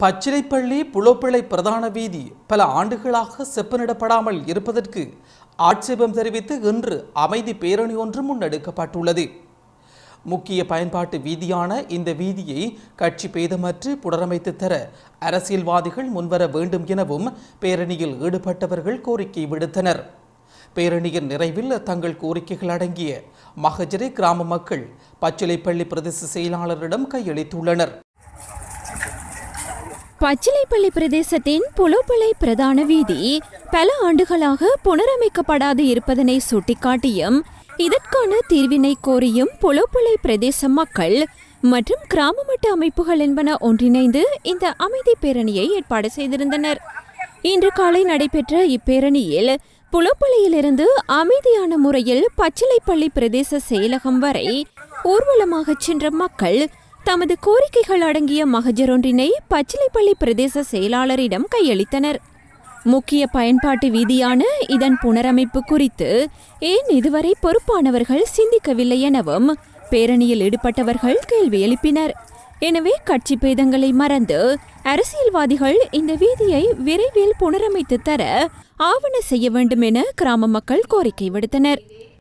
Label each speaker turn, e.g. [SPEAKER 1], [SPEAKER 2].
[SPEAKER 1] பச்சிலைப்பள்ளி புலோப்பிள்ளை பிரதான வீதி பல ஆண்டுகளாக செப்பனிடப்படாமல் இருப்பதற்கு ஆட்சேபம் தெரிவித்து இன்று அமைதி பேரணி ஒன்று முன்னெடுக்கப்பட்டுள்ளது முக்கிய பயன்பாட்டு வீதியான இந்த வீதியை கட்சி பேதமற்று புனரமைத்து தர அரசியல்வாதிகள் முன்வர வேண்டும் எனவும் பேரணியில் ஈடுபட்டவர்கள் கோரிக்கை விடுத்தனர் பேரணியின் நிறைவில் தங்கள் கோரிக்கைகள் அடங்கிய மகஜரை கிராம மக்கள் பச்சிலைப்பள்ளி பிரதேச செயலாளரிடம் கையளித்துள்ளனர்
[SPEAKER 2] பச்சிலைப்பள்ளி பிரதேசத்தின் புலோப்பளை பிரதான வீதி பல ஆண்டுகளாக புனரமைக்கப்படாது இருப்பதனை சுட்டிக்காட்டியும் இதற்கான தீர்வினை கோரியும் புலோப்பளை பிரதேச மக்கள் மற்றும் கிராம மட்ட அமைப்புகள் என்பன ஒன்றிணைந்து இந்த அமைதி பேரணியை ஏற்பாடு செய்திருந்தனர் இன்று காலை நடைபெற்ற இப்பேரணியில் புலப்பள்ளியிலிருந்து அமைதியான முறையில் பச்சிலைப்பள்ளி பிரதேச செயலகம் வரை ஊர்வலமாகச் சென்ற மக்கள் தமது கோரிக்கைகள் அடங்கிய மகஜர் ஒன்றினை பச்சிலைப்பள்ளி பிரதேச செயலாளரிடம் கையளித்தனர் முக்கிய பயன்பாட்டு வீதியான இதன் புனரமைப்பு குறித்து ஏன் இதுவரை பொறுப்பானவர்கள் சிந்திக்கவில்லை எனவும் பேரணியில் ஈடுபட்டவர்கள் கேள்வி எழுப்பினர் எனவே கட்சி பேதங்களை மறந்து அரசியல்வாதிகள் இந்த வீதியை விரைவில் புனரமைத்து தர ஆவண செய்ய வேண்டும் என கிராம மக்கள் கோரிக்கை விடுத்தனர்